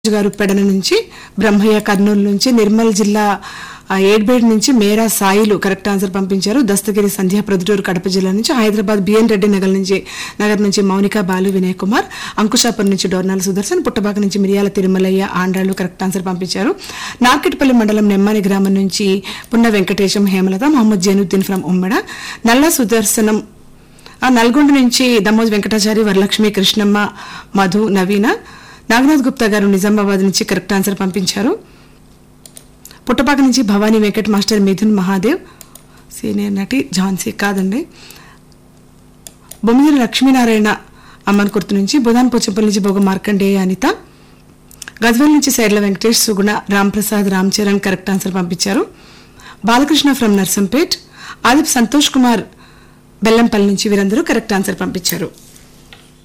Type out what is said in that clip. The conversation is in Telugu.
గారు పెడన నుంచి బ్రహ్మయ్య కర్నూలు నుంచి నిర్మల్ జిల్లా ఆ, ఏడ్బేడ్ నుంచి మేరా సాయిలు కరెక్ట్ ఆన్సర్ పంపించారు దస్తగిరి సంధ్య ప్రొద్దుటూరు కడప జిల్లా నుంచి హైదరాబాద్ బిఎన్ రెడ్డి నగర్ నుంచి నగర్ నుంచి మౌనిక బాలు వినయ్ కుమార్ అంకుశాపురం నుంచి డోర్నాల సుదర్శన్ పుట్టబాక నుంచి మిరియాల తిరుమలయ్య ఆండ్రాళ్ళు కరెక్ట్ ఆన్సర్ పంపించారు నార్కెట్పల్లి మండలం నెమ్మాని గ్రామం నుంచి పున్న వెంకటేశం హేమలత మహమ్మద్ జైనుద్దీన్ ఫ్రం ఉమ్మడ నల్ల సుదర్శనం ఆ నల్గొండ నుంచి దమోజ్ వెంకటాచారి వరలక్ష్మి కృష్ణమ్మ మధు నవీన నాగనాథ్ గుప్తా గారు నిజామాబాద్ నుంచి కరెక్ట్ ఆన్సర్ పంపించారు పుట్టపాక నుంచి భవానీ వెంకట్ మాస్టర్ మిథున్ మహాదేవ్ సీనియర్ నటి ఝాన్సీ కాదండి బొమ్మిదిరి లక్ష్మీనారాయణ అమ్మన్ కుర్తు నుంచి బుధాన్ పోచంపల్లి నుంచి బొగ మార్కండేయ అనిత గజ్వల్ నుంచి సైడ్ల వెంకటేష్ సుగుణ రామ్ ప్రసాద్ రామ్ చరణ్ కరెక్ట్ ఆన్సర్ పంపించారు బాలకృష్ణ ఫ్రం నర్సంపేట్ ఆదిప్ సంతోష్ కుమార్ బెల్లంపల్లి నుంచి వీరందరూ కరెక్ట్ ఆన్సర్ పంపించారు